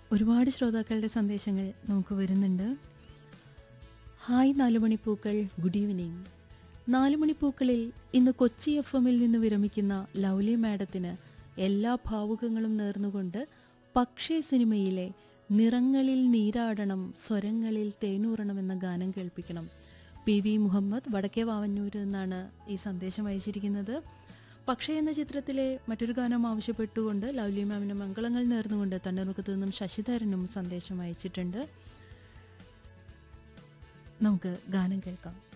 ഒരുപാട് ശ്രോതാക്കളുടെ സന്ദേശങ്ങൾ നമുക്ക് വരുന്നുണ്ട് ഹായ് നാലുമണിപ്പൂക്കൾ ഗുഡ് ഈവനിങ് നാലുമണിപ്പൂക്കളിൽ ഇന്ന് കൊച്ചി എഫ് എമ്മിൽ നിന്ന് വിരമിക്കുന്ന ലൗലി മാഡത്തിന് എല്ലാ ഭാവുകങ്ങളും നേർന്നുകൊണ്ട് പക്ഷേ സിനിമയിലെ നിറങ്ങളിൽ നീരാടണം സ്വരങ്ങളിൽ തേനൂറണം എന്ന ഗാനം കേൾപ്പിക്കണം പി വി മുഹമ്മദ് വടക്കേ വാവന്നൂർ എന്നാണ് ഈ സന്ദേശം അയച്ചിരിക്കുന്നത് പക്ഷേ എന്ന ചിത്രത്തിലെ മറ്റൊരു ഗാനം ആവശ്യപ്പെട്ടുകൊണ്ട് ലൗലി മാമിന് മംഗളങ്ങൾ നേർന്നുകൊണ്ട് തണ്ണീർമുഖത്തു നിന്നും ശശിധരനും സന്ദേശം അയച്ചിട്ടുണ്ട് നമുക്ക് ഗാനം കേൾക്കാം